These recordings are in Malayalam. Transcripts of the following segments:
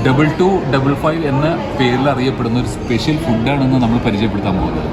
ഡബിൾ ടു ഡബിൾ ഫൈവ് എന്ന പേരിൽ അറിയപ്പെടുന്ന ഒരു സ്പെഷ്യൽ ഫുഡാണെന്ന് നമ്മൾ പരിചയപ്പെടുത്താൻ പോകുന്നത്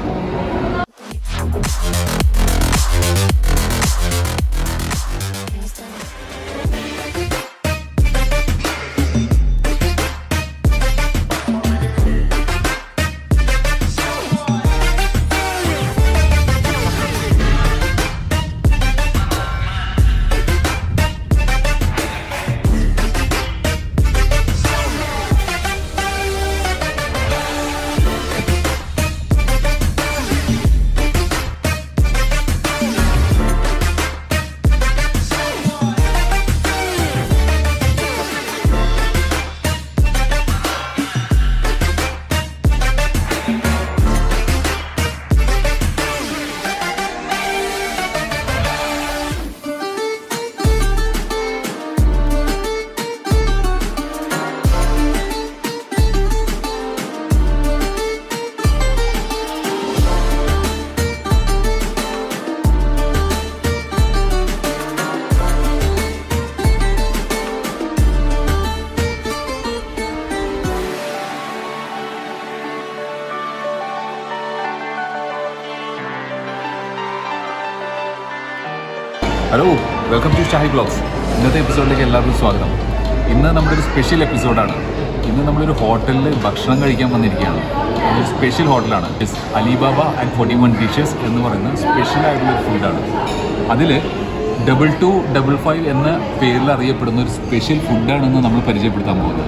hello welcome to Shahi blogs ഇന്നത്തെ എപ്പിസോഡിലേക്ക് എല്ലാവർക്കും സ്വാഗതം ഇന്ന് നമ്മുടെ ഒരു സ്പെഷ്യൽ എപ്പിസോഡാണ് ഇന്ന് നമ്മളൊരു ഹോട്ടലിൽ ഭക്ഷണം കഴിക്കാൻ വന്നിരിക്കുകയാണ് ഒരു സ്പെഷ്യൽ ഹോട്ടലാണ് Yes, Alibaba and forty one dishes എന്ന് പറയുന്ന സ്പെഷ്യൽ ആയിട്ടുള്ള ഒരു ഫുഡാണ് അതിൽ ഡബിൾ ടു ഡബിൾ ഫൈവ് എന്ന പേരിൽ അറിയപ്പെടുന്ന ഒരു സ്പെഷ്യൽ ഫുഡാണെന്ന് നമ്മൾ പരിചയപ്പെടുത്താൻ പോകുന്നത്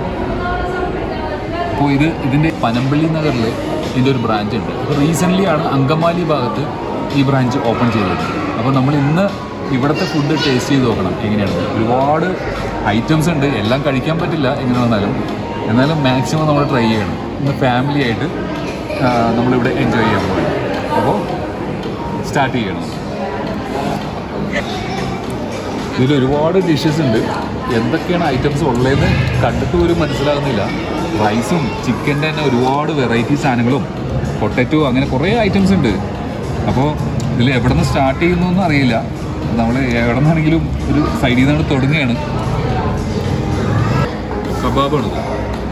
അപ്പോൾ ഇത് ഇതിൻ്റെ പനമ്പള്ളി നഗറിൽ ഇതിൻ്റെ ഒരു ബ്രാഞ്ച് ഉണ്ട് അപ്പോൾ റീസെൻ്റ്ലി ആണ് അങ്കമാലി ഭാഗത്ത് ഈ ബ്രാഞ്ച് ഓപ്പൺ ചെയ്തത് അപ്പോൾ നമ്മൾ ഇന്ന് ഇവിടുത്തെ ഫുഡ് ടേസ്റ്റ് ചെയ്ത് നോക്കണം എങ്ങനെയാണ് ഒരുപാട് ഐറ്റംസ് ഉണ്ട് എല്ലാം കഴിക്കാൻ പറ്റില്ല എങ്ങനെ വന്നാലും എന്നാലും മാക്സിമം നമ്മൾ ട്രൈ ചെയ്യണം ഇന്ന് ഫാമിലി ആയിട്ട് ആ, നമ്മളിവിടെ എൻജോയ് ചെയ്യാൻ പോകും അപ്പോൾ സ്റ്റാർട്ട് ചെയ്യണം ഇതിൽ ഒരുപാട് ഡിഷസ് ഉണ്ട് എന്തൊക്കെയാണ് ഐറ്റംസ് ഉള്ളതെന്ന് കണ്ടിട്ട് പോലും മനസ്സിലാകുന്നില്ല റൈസും ചിക്കൻ്റെ തന്നെ ഒരുപാട് വെറൈറ്റി സാധനങ്ങളും പൊട്ടറ്റോ അങ്ങനെ കുറേ ഐറ്റംസ് ഉണ്ട് അപ്പോൾ ഇതിൽ എവിടെ നിന്ന് സ്റ്റാർട്ട് ചെയ്യുന്നൊന്നും അറിയില്ല നമ്മൾ എവിടെ നിന്നാണെങ്കിലും ഒരു സൈഡിൽ നിന്നാണ് തുടങ്ങുകയാണ് കബാബാണ് ഇത്.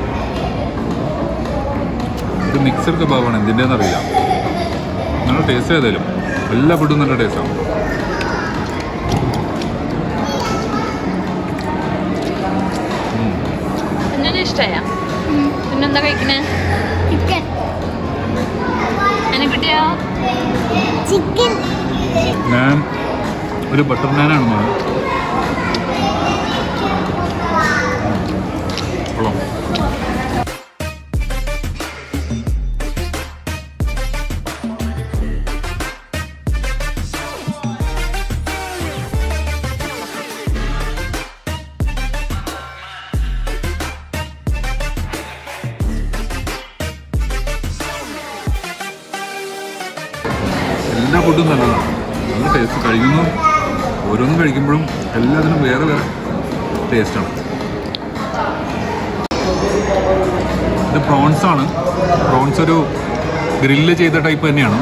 ഇത് മിക്സഡ് കബാബാണ് എന്തിൻ്റെന്ന് അറിയില്ല നല്ല ടേസ്റ്റ് ഏതായാലും എല്ലാ ഫുഡും നല്ല ടേസ്റ്റാണ് കുഞ്ഞിന് ഇഷ്ടമായ പിന്നെന്താ കഴിക്കണേ ചിക്കൻ എന്നെ കിട്ടിയോ ചിക്കൻ ഞാൻ ഒരു ബട്ടർ നാനാണ് മോൻ കൊള്ളാം എല്ലാ ഫുഡും നല്ലതാണ് നല്ല ടേസ്റ്റ് കഴിക്കുന്നു ഓരോന്നും കഴിക്കുമ്പോഴും എല്ലാത്തിനും വേറെ വേറെ ടേസ്റ്റാണ് ഇത് പ്രോൺസ് ആണ് പ്രോൺസ് ഒരു ഗ്രില്ല് ചെയ്ത ടൈപ്പ് തന്നെയാണ്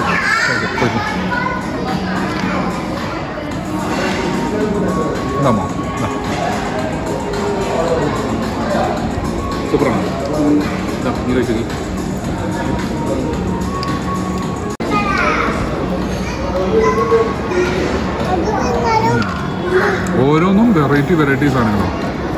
ഇതാമോ ഇതാ. സൂപ്പറാണ് ഇതാ, നീ കഴിച്ചു ഓരോന്നും വെറൈറ്റി വെറൈറ്റി സാധനങ്ങളാണ്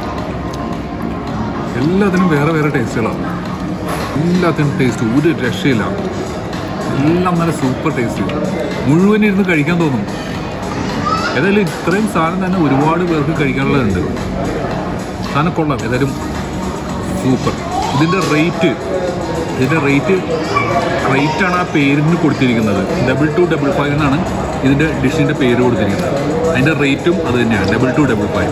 എല്ലാത്തിനും വേറെ വേറെ ടേസ്റ്റുകളാണ് എല്ലാത്തിനും ടേസ്റ്റ് ഒരു രക്ഷയില്ല എല്ലാം നല്ല സൂപ്പർ ടേസ്റ്റ് മുഴുവൻ ഇരുന്ന് കഴിക്കാൻ തോന്നും ഏതായാലും ഇത്രയും സാധനം തന്നെ ഒരുപാട് പേർക്ക് കഴിക്കാനുള്ളതുണ്ട് സാധനം കൊള്ളാം ഏതായാലും സൂപ്പർ ഇതിൻ്റെ റേറ്റ് ഇതിൻ്റെ റേറ്റ് റേറ്റാണ് ആ പേരിന് കൊടുത്തിരിക്കുന്നത് ഡബിൾ ടു ഡബിൾ ഫൈവ് എന്നാണ് ഇതിൻ്റെ ഡിഷിൻ്റെ പേര് കൊടുത്തിരിക്കുന്നത് അതിൻ്റെ റേറ്റും അത് തന്നെയാണ് ഡബിൾ ടു ഡബിൾ ഫൈവ്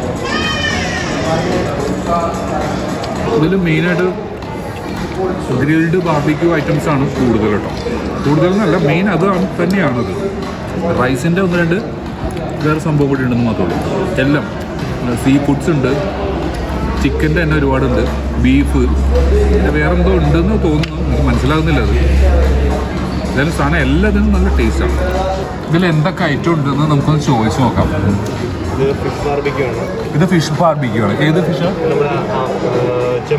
ഇതിൽ മെയിനായിട്ട് ഗ്രിൽഡ് ബാർബിക്യൂ ഐറ്റംസ് ആണ് കൂടുതൽ കേട്ടോ കൂടുതൽ എന്നല്ല മെയിൻ അത് തന്നെയാണത് റൈസിൻ്റെ ഒന്ന് രണ്ട് വേറെ സംഭവം കൂടി ഉണ്ടെന്ന് മാത്രമേ ഉള്ളൂ എല്ലാം സീ ഫുഡ്സ് ഉണ്ട് ചിക്കൻ്റെ തന്നെ ഒരുപാടുണ്ട് ബീഫ് പിന്നെ വേറെ എന്തോ ഉണ്ടെന്ന് തോന്നുന്നു എനിക്ക് മനസ്സിലാകുന്നില്ല അത് എന്തായാലും സാധനം എല്ലാത്തിനും നല്ല ടേസ്റ്റാണ് ഇതിൽ എന്തൊക്കെ ഐറ്റം ഉണ്ടെന്ന് നമുക്കൊന്ന് ചോദിച്ചു നോക്കാം ഇത് ഫിഷ് ബാർബിക്യൂ ആണ് ഇത് ഫിഷ് ബാർബിക്യൂ ആണ് ഏത് ഫിഷാണ് നമ്മുടെ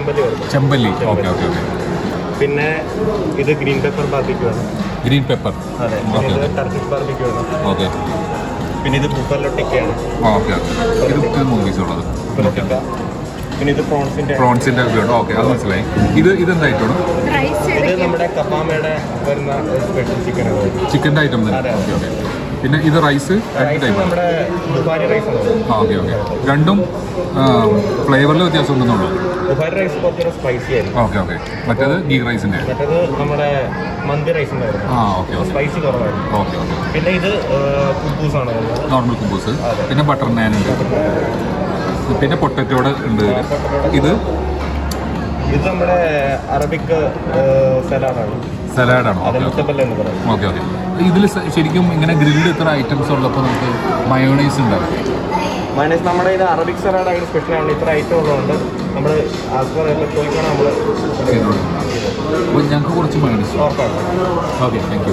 ചെമ്പല്ലി വരുന്നത് ചെമ്പല്ലി ഓക്കെ ഓക്കെ ഓക്കെ പിന്നെ ഇത് ഗ്രീൻ പെപ്പർ ബാർബിക്യൂ ആണ് ഗ്രീൻ പെപ്പർ അതെ പിന്നെ ഓക്കെ ഇത് ടർക്കിഷ് ബാർബിക്യൂ ആണ് ഓക്കെ പിന്നെ ഇത് ബുഫല്ലോ ടിക്കയാണ് ഓക്കെ ഓക്കെ ഇത് ഇത് മൂന്ന് പീസ് ഉള്ളത് ബുഫല്ലോ ടിക്ക പിന്നെ ഇത് പ്രോൺസിന്റെ പ്രോൺസിൻ്റെ ഒക്കെ ഉണ്ട് ഓക്കെ അത് മനസ്സിലായി ഇത് ഇതെന്തായിട്ടാണ് റൈസ് ഇത് നമ്മുടെ കപ്പാമയുടെ വരുന്ന സ്പെഷ്യൽ ചിക്കൻ ആണ് ചിക്കൻ്റെ ഐറ്റം തന്നെ അതെ. ഓക്കെ ഓക്കെ പിന്നെ ഇത് റൈസ് രണ്ട് റൈസ് ടൈപ്പ് നമ്മുടെ ദുബാരി റൈസ് ആണ് ആ ഓക്കെ ഓക്കെ രണ്ടും ഫ്ലേവറിൽ വ്യത്യാസം ഉണ്ടെന്നുള്ളൂ ദുബാരി റൈസ് കുറച്ചുകൂടെ സ്പൈസി ആയിരിക്കും ഓക്കെ ഓക്കെ മറ്റേത് ഗീ റൈസിൻ്റെ മറ്റേത് നമ്മുടെ മന്തി റൈസിന്റെ വരുന്നത് ആ ഓക്കെ ഓക്കെ സ്പൈസി കുറവായിരുന്നു ഓക്കെ ഓക്കെ പിന്നെ ഇത് കുബൂസ് ആണ് വരുന്നത് നോർമൽ കുബൂസ് അതെ. പിന്നെ ബട്ടർ നാൻ ഉണ്ട് പിന്നെ പൊട്ടറ്റോടെ ഉണ്ട് ഇതില്. ഇത് ഇത് നമ്മുടെ അറബിക് സലാഡാണ് സലാഡാണോ അത് ഓക്കെ ഓക്കെ മുത്തപ്പല്ല എന്ന് പറയുന്നത് ഓക്കെ ഓക്കെ ഇതിൽ ശരിക്കും ഇങ്ങനെ ഗ്രിൽഡ് ഇത്ര ഐറ്റംസ് ഉള്ളപ്പോൾ നമുക്ക് മയോണൈസ് ഉണ്ടാവും മൈനസ് നമ്മുടെ ഇത് അറബിക് സലാഡ് ആയിട്ട് സ്പെഷ്യൽ ആണ് ഇത്ര ഐറ്റം ഉള്ളതുകൊണ്ട് നമ്മൾ ആസ്പർ ചോദിക്കണം നമ്മൾ ചെയ്തോളൂ അപ്പോൾ ഞങ്ങൾക്ക് കുറച്ച് മയോണൈസ് ഉറപ്പാക്കും ഓക്കെ താങ്ക് യു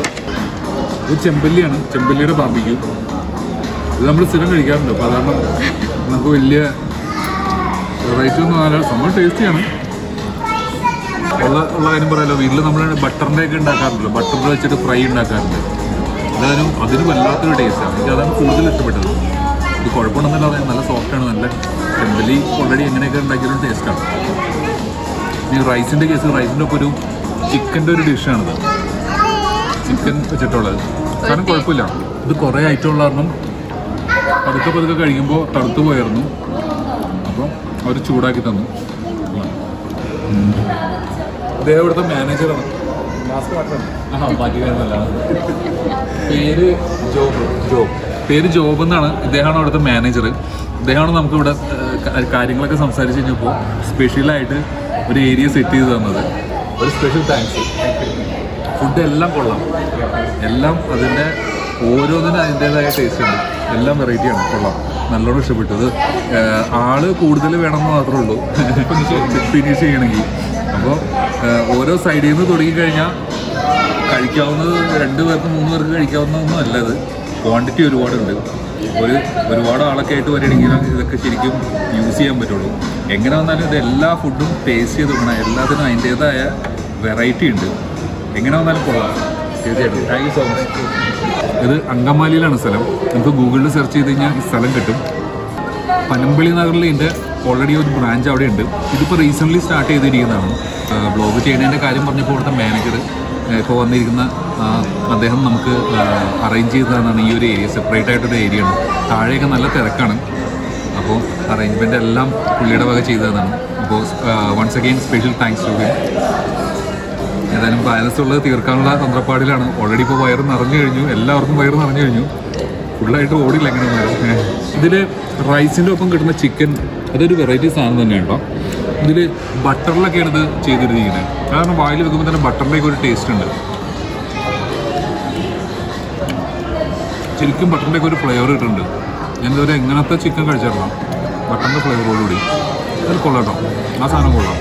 ഇത് ചെമ്പല്ലിയാണ് ചെമ്പല്ലിയുടെ ബാർബിക്യൂ ഇത് നമ്മൾ സ്ഥിരം കഴിക്കാറുണ്ട് അപ്പോൾ അതാണ് നമുക്ക് വലിയ വെറൈറ്റി ഒന്നും നല്ല സംഭവം ടേസ്റ്റിയാണ് ഉള്ള ഉള്ള കാര്യം പറയാലോ വീട്ടിൽ നമ്മൾ ബട്ടറിൻ്റെ ഒക്കെ ഉണ്ടാക്കാറുണ്ടല്ലോ ബട്ടറിൽ വെച്ചിട്ട് ഫ്രൈ ഉണ്ടാക്കാറുണ്ട് അതായാലും അതിന് വല്ലാത്തൊരു ടേസ്റ്റാണ് എനിക്ക് അതാണ് കൂടുതൽ ഇഷ്ടപ്പെട്ടത് ഇത് കുഴപ്പമുണ്ടെന്നല്ല പറയാം നല്ല സോഫ്റ്റാണ് നല്ല ചെമ്പല്ലി ഓൾറെഡി എങ്ങനെയൊക്കെ ഉണ്ടാക്കിയാലും ടേസ്റ്റാണ് ഇനി റൈസിൻ്റെ കേസ് റൈസിൻ്റെ ഒപ്പം ഒരു ചിക്കൻ്റെ ഒരു ഡിഷാണിത് ചിക്കൻ വെച്ചിട്ടുള്ളത് കാരണം കുഴപ്പമില്ല ഇത് കുറേ ഐറ്റം ഉള്ള കാരണം പതുക്കെ പതുക്കെ കഴിക്കുമ്പോൾ തണുത്ത് പോയായിരുന്നു അപ്പം അവർ ചൂടാക്കി തന്നു ഉം. ഇദ്ദേഹം ഇവിടുത്തെ മാനേജറാണ് ആ ബാക്കി കാര്യമല്ല പേര് ജോബ് ജോബ് പേര് ജോബ് എന്നാണ് ഇദ്ദേഹമാണ് അവിടുത്തെ മാനേജർ ഇദ്ദേഹമാണ് നമുക്ക് ഇവിടെ കാര്യങ്ങളൊക്കെ സംസാരിച്ച് കഴിഞ്ഞപ്പോൾ സ്പെഷ്യലായിട്ട് ഒരു ഏരിയ സെറ്റ് ചെയ്ത് തന്നത് ഒരു സ്പെഷ്യൽ താങ്ക്സ് ഫുഡ് എല്ലാം കൊള്ളാം എല്ലാം അതിൻ്റെ ഓരോന്നിനും അതിൻ്റെതായ ടേസ്റ്റ് ഉണ്ട് എല്ലാം വെറൈറ്റിയാണ് കൊള്ളാം നല്ലോണം ഇഷ്ടപ്പെട്ടു ഇത് ഏഹ്, ആള് കൂടുതൽ വേണമെന്ന് മാത്രമേ ഉള്ളൂ ഫിനിഷ് ചെയ്യണമെങ്കിൽ അപ്പോൾ ഓരോ സൈഡിൽ നിന്ന് തുടങ്ങിക്കഴിഞ്ഞാൽ കഴിക്കാവുന്നത് രണ്ട് പേർക്ക് മൂന്ന് പേർക്ക് കഴിക്കാവുന്നതൊന്നും അല്ല ഇത് ക്വാണ്ടിറ്റി ഒരുപാടുണ്ട് ഒരു ഒരുപാട് ആളൊക്കെ ആയിട്ട് വരികയാണെങ്കിൽ ഇതൊക്കെ ശരിക്കും യൂസ് ചെയ്യാൻ പറ്റുള്ളൂ എങ്ങനെ വന്നാലും ഇത് എല്ലാ ഫുഡും ടേസ്റ്റ് ചെയ്ത് നോക്കണം എല്ലാത്തിനും അതിൻ്റേതായ വെറൈറ്റി ഉണ്ട് എങ്ങനെ വന്നാലും കൊള്ളാം തീർച്ചയായിട്ടും താങ്ക് യു സോ മച്ച് ഇത് അങ്കമാലിയിലാണ് സ്ഥലം നമുക്ക് ഗൂഗിളിൽ സെർച്ച് ചെയ്ത് കഴിഞ്ഞാൽ ഈ സ്ഥലം കിട്ടും പനമ്പള്ളി നഗറിൽ ഇതിൻ്റെ ഓൾറെഡി ഒരു ബ്രാഞ്ച് അവിടെ ഉണ്ട് ഇതിപ്പോൾ റീസെൻ്റ്ലി സ്റ്റാർട്ട് ചെയ്തിരിക്കുന്നതാണ് ബ്ലോഗ് ചെയ്യുന്നതിൻ്റെ കാര്യം പറഞ്ഞപ്പോൾ ഇവിടുത്തെ മാനേജർ ഇപ്പോൾ വന്നിരിക്കുന്ന ആ, അദ്ദേഹം നമുക്ക് അറേഞ്ച് ചെയ്തതാണ് ഈ ഒരു ഏരിയ സെപ്പറേറ്റ് ആയിട്ടൊരു ഏരിയ ആണ് താഴെയൊക്കെ നല്ല തിരക്കാണ് അപ്പോൾ അറേഞ്ച്മെൻ്റ് എല്ലാം പുള്ളിയുടെ വക ചെയ്തതാണ് അപ്പോൾ once again special thanks to him ഏതായാലും ബാലൻസ് ഉള്ളത് തീർക്കാനുള്ള തന്ത്രപ്പാടിലാണ് ഓൾറെഡി ഇപ്പോൾ വയറ് നിറഞ്ഞു കഴിഞ്ഞു എല്ലാവർക്കും വയറ് നിറഞ്ഞു കഴിഞ്ഞു ഫുള്ളായിട്ട് ഓടില്ല എങ്ങനെ ഇതിൽ റൈസിൻ്റെ ഒപ്പം കിട്ടുന്ന ചിക്കൻ അതൊരു വെറൈറ്റി സാധനം തന്നെയാണ് കേട്ടോ ഇതിൽ ബട്ടറിലൊക്കെയാണ് ഇത് ചെയ്തിരിക്കുന്നത് കാരണം വായിൽ വെക്കുമ്പോൾ തന്നെ ബട്ടറിലേക്ക് ഒരു ടേസ്റ്റ് ഉണ്ട് ശരിക്കും ബട്ടറിൻ്റെ ഒക്കെ ഒരു ഫ്ലേവർ ഇട്ടിട്ടുണ്ട് ഞാൻ ഇതുവരെ എങ്ങനത്തെ ചിക്കൻ കഴിച്ചിട്ടില്ല ബട്ടറിൻ്റെ ഫ്ലേവറോടുകൂടി അത് കൊള്ളാം കേട്ടോ ആ സാധനം കൊള്ളാം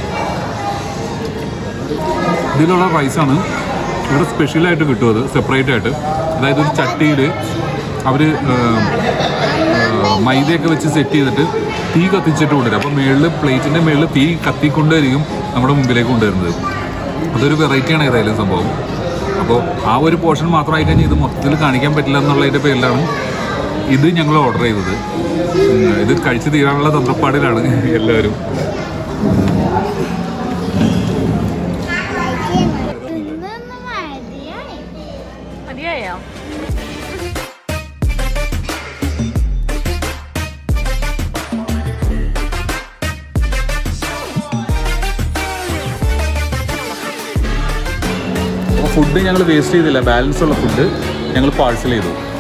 ഇതിലുള്ള റൈസാണ് ഇവിടെ സ്പെഷ്യലായിട്ട് കിട്ടും അത് സെപ്പറേറ്റ് ആയിട്ട് അതായത് ഒരു ചട്ടിയിൽ അവർ മൈദയൊക്കെ വെച്ച് സെറ്റ് ചെയ്തിട്ട് തീ കത്തിച്ചിട്ട് കൊണ്ടുവരും അപ്പോൾ മുകളിൽ പ്ലേറ്റിൻ്റെ മുകളിൽ തീ കത്തിക്കൊണ്ടായിരിക്കും നമ്മുടെ മുമ്പിലേക്ക് കൊണ്ടുവരുന്നത് അതൊരു വെറൈറ്റിയാണ് ഏതായാലും സംഭവം അപ്പോൾ ആ ഒരു പോർഷൻ മാത്രമായി കഴിഞ്ഞാൽ ഇത് മൊത്തത്തിൽ കാണിക്കാൻ പറ്റില്ല എന്നുള്ളതിൻ്റെ പേരിലാണ് ഇത് ഞങ്ങൾ ഓർഡർ ചെയ്തത് ഉം, ഇത് കഴിച്ചു തീരാനുള്ള തന്ത്രപ്പാടിലാണ് എല്ലാവരും തിന്നൊന്നും മതിയായി മതിയായോ അപ്പോൾ ഫുഡ് ഞങ്ങൾ വേസ്റ്റ് ചെയ്തില്ല ബാലൻസ് ഉള്ള ഫുഡ് ഞങ്ങൾ പാഴ്സൽ ചെയ്തു